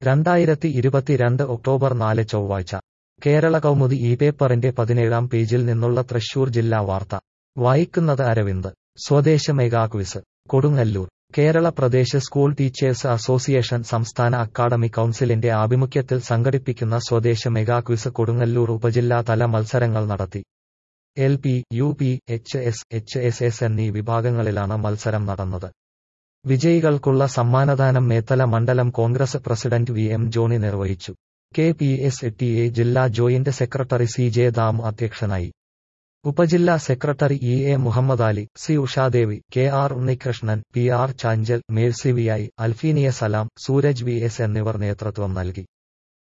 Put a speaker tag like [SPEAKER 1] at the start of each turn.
[SPEAKER 1] രണ്ടായിരത്തി ഇരുപത്തിരണ്ട് ഒക്ടോബർ നാല് ചൊവ്വാഴ്ച കേരള കൗമുദി ഈ പേപ്പറിന്റെ പതിനേഴാം പേജിൽ നിന്നുള്ള തൃശൂർ ജില്ലാ വാർത്ത വായിക്കുന്നത് Aravind Swadesh mega quiz Kodungallur Kerala Pradesh school teachers association സംസ്ഥാന അക്കാദമി കൗൺസിലിന്റെ ആഭിമുഖ്യത്തിൽ സംഘടിപ്പിക്കുന്ന സ്വദേശ മെഗാ ക്വിസ് കൊടുങ്ങല്ലൂർ ഉപജില്ലാതല മത്സരങ്ങൾ നടത്തി L P U P H S H S S എന്നീ വിഭാഗങ്ങളിലാണ് മത്സരം നടന്നത് വിജയികൾക്കുള്ള സമ്മാനദാനം മേത്തല മണ്ഡലം Congress president V M Johny നിർവഹിച്ചു K P S T A ജില്ലാ joint secretary C J Damu അധ്യക്ഷനായി ഉപജില്ലാ secretary E A Muhammad Ali C Ushadevi K R Unnikrishnan P R Chanchal Mercy V I Alphinia Salam Suraj V S എന്നിവർ നേതൃത്വം നൽകി